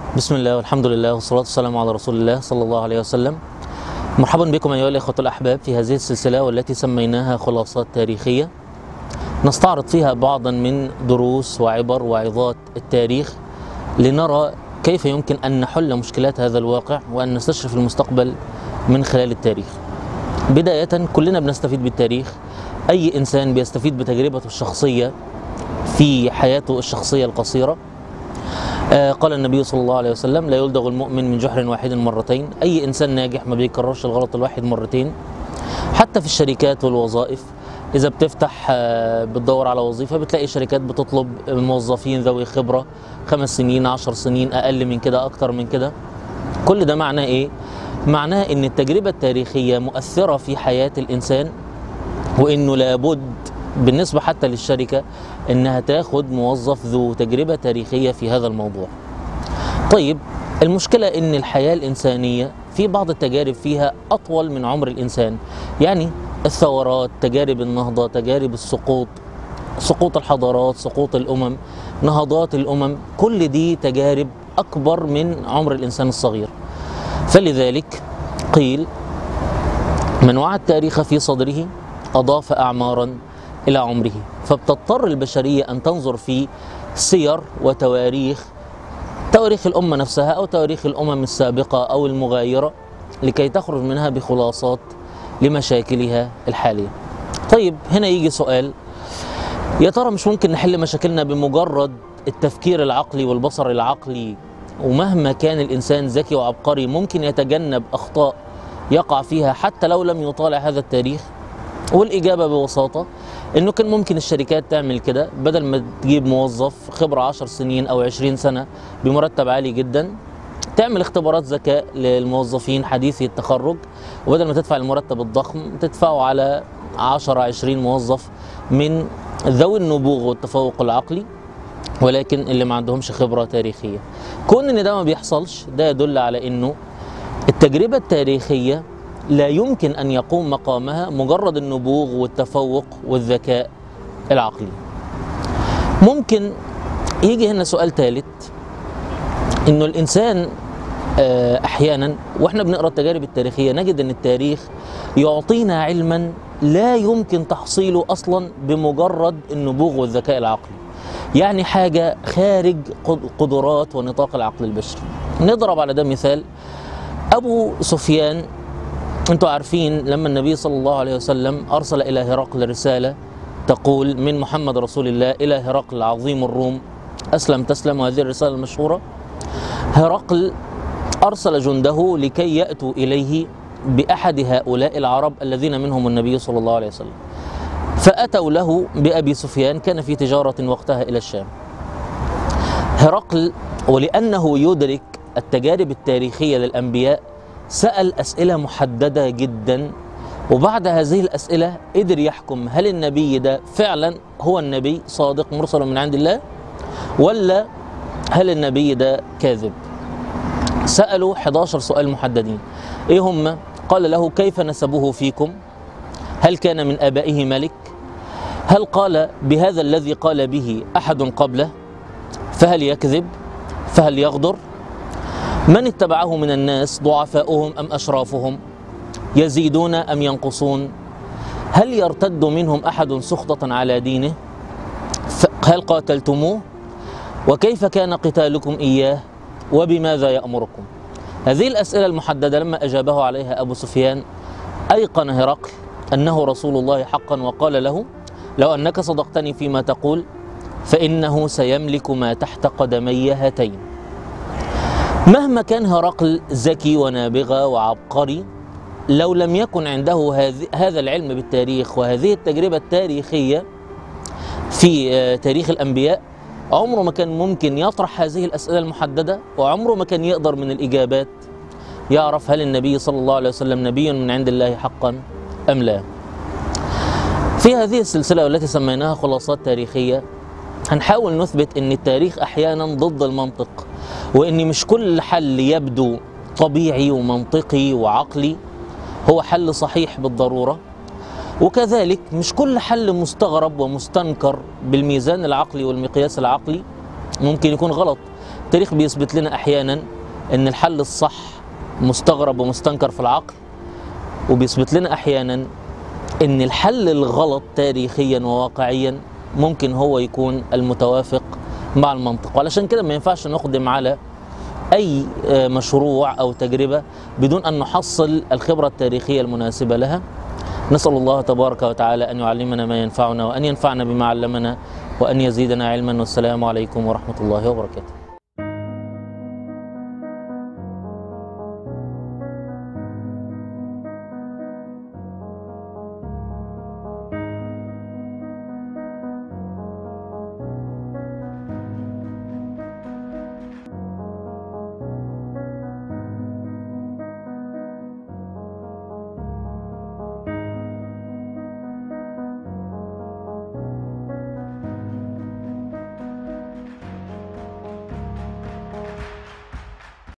بسم الله والحمد لله والصلاة والسلام على رسول الله صلى الله عليه وسلم مرحبا بكم أيها الإخوة الأحباب في هذه السلسلة والتي سميناها خلاصات تاريخية نستعرض فيها بعضا من دروس وعبر وعظات التاريخ لنرى كيف يمكن أن نحل مشكلات هذا الواقع وأن نستشرف المستقبل من خلال التاريخ بداية كلنا بنستفيد بالتاريخ أي إنسان بيستفيد بتجربته الشخصية في حياته الشخصية القصيرة آه، قال النبي صلى الله عليه وسلم لا يلدغ المؤمن من جحر واحد مرتين أي إنسان ناجح ما بيكررش الغلط الواحد مرتين حتى في الشركات والوظائف إذا بتفتح آه، بتدور على وظيفة بتلاقي شركات بتطلب موظفين ذوي خبرة خمس سنين عشر سنين أقل من كده أكتر من كده كل ده معناه إيه؟ معناه إن التجربة التاريخية مؤثرة في حياة الإنسان وإنه لابد بالنسبة حتى للشركة إنها تاخد موظف ذو تجربة تاريخية في هذا الموضوع طيب المشكلة إن الحياة الإنسانية في بعض التجارب فيها أطول من عمر الإنسان يعني الثورات تجارب النهضة تجارب السقوط سقوط الحضارات سقوط الأمم نهضات الأمم كل دي تجارب أكبر من عمر الإنسان الصغير فلذلك قيل من وعى التاريخ في صدره أضاف أعمارا إلى عمره فبتضطر البشرية أن تنظر في سير وتواريخ تواريخ الأمة نفسها أو تواريخ الأمم السابقة أو المغايرة لكي تخرج منها بخلاصات لمشاكلها الحالية طيب هنا يجي سؤال يا ترى مش ممكن نحل مشاكلنا بمجرد التفكير العقلي والبصر العقلي ومهما كان الإنسان ذكي وعبقري ممكن يتجنب أخطاء يقع فيها حتى لو لم يطالع هذا التاريخ والإجابة ببساطة إنه كان ممكن الشركات تعمل كده بدل ما تجيب موظف خبرة 10 سنين أو 20 سنة بمرتب عالي جدا تعمل اختبارات ذكاء للموظفين حديثي التخرج وبدل ما تدفع المرتب الضخم تدفعه على 10 20 موظف من ذوي النبوغ والتفوق العقلي ولكن اللي ما عندهمش خبرة تاريخية كون ان ده ما بيحصلش ده يدل على انه التجربة التاريخية لا يمكن ان يقوم مقامها مجرد النبوغ والتفوق والذكاء العقلي ممكن يجي هنا سؤال ثالث انه الانسان آه، احيانا واحنا بنقرا التجارب التاريخيه نجد ان التاريخ يعطينا علما لا يمكن تحصيله اصلا بمجرد النبوغ والذكاء العقلي يعني حاجه خارج قد- قدرات ونطاق العقل البشري نضرب على ده مثال ابو سفيان انتوا عارفين لما النبي صلى الله عليه وسلم ارسل الى هرقل رساله تقول من محمد رسول الله الى هرقل عظيم الروم اسلم تسلم وهذه الرساله المشهوره هرقل ارسل جنده لكي ياتوا اليه باحد هؤلاء العرب الذين منهم النبي صلى الله عليه وسلم فاتوا له بابي سفيان كان في تجاره وقتها الى الشام هرقل ولانه يدرك التجارب التاريخيه للانبياء سال اسئله محدده جدا وبعد هذه الاسئله قدر يحكم هل النبي ده فعلا هو النبي صادق مرسل من عند الله ولا هل النبي ده كاذب سالوا 11 سؤال محددين ايه هم قال له كيف نسبه فيكم هل كان من ابائه ملك هل قال بهذا الذي قال به احد قبله فهل يكذب فهل يغدر من اتبعه من الناس ضعفاؤهم ام اشرافهم يزيدون ام ينقصون هل يرتد منهم احد سخطه على دينه ف- هل قاتلتموه وكيف كان قتالكم اياه وبماذا يامركم هذه الاسئله المحدده لما اجابه عليها ابو سفيان ايقن هرقل انه رسول الله حقا وقال له لو انك صدقتني فيما تقول فانه سيملك ما تحت قدمي هاتين مهما كان هرقل ذكي ونابغه وعبقري لو لم يكن عنده هذ- هذا العلم بالتاريخ وهذه التجربه التاريخيه في آه، تاريخ الانبياء عمره ما كان ممكن يطرح هذه الاسئله المحدده وعمره ما كان يقدر من الاجابات يعرف هل النبي صلى الله عليه وسلم نبي من عند الله حقا ام لا. في هذه السلسله والتي سميناها خلاصات تاريخيه هنحاول نثبت ان التاريخ احيانا ضد المنطق وان مش كل حل يبدو طبيعي ومنطقي وعقلي هو حل صحيح بالضروره وكذلك مش كل حل مستغرب ومستنكر بالميزان العقلي والمقياس العقلي ممكن يكون غلط التاريخ بيثبت لنا احيانا ان الحل الصح مستغرب ومستنكر في العقل وبيثبت لنا احيانا ان الحل الغلط تاريخيا وواقعيا ممكن هو يكون المتوافق مع المنطق وعلشان كده ما ينفعش نقدم على اي مشروع او تجربه بدون ان نحصل الخبره التاريخيه المناسبه لها نسال الله تبارك وتعالى ان يعلمنا ما ينفعنا وان ينفعنا بما علمنا وان يزيدنا علما والسلام عليكم ورحمه الله وبركاته